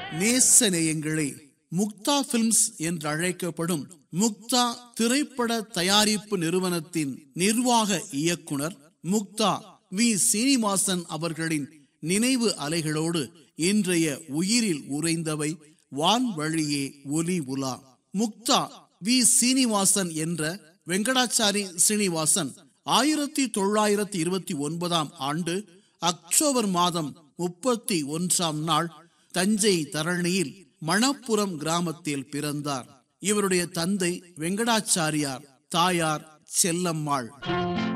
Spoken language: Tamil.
நேசநேயங்களே முக்தா பிலிம்ஸ் என்று அழைக்கப்படும் முக்தா திரைப்பட தயாரிப்பு நிறுவனத்தின் நிர்வாக இயக்குனர் முக்தா வி சீனிவாசன் அவர்களின் நினைவு அலைகளோடு இன்றைய உயிரில் உறைந்தவை வான்வழியே ஒலி உலா முக்தா வி சீனிவாசன் என்ற வெங்கடாச்சாரி சீனிவாசன் ஆயிரத்தி தொள்ளாயிரத்தி இருபத்தி ஒன்பதாம் ஆண்டு அக்டோபர் மாதம் முப்பத்தி ஒன்றாம் நாள் தஞ்சை தரணியில் மணப்புரம் கிராமத்தில் பிறந்தார் இவருடைய தந்தை வெங்கடாச்சாரியார் தாயார் செல்லம்மாள்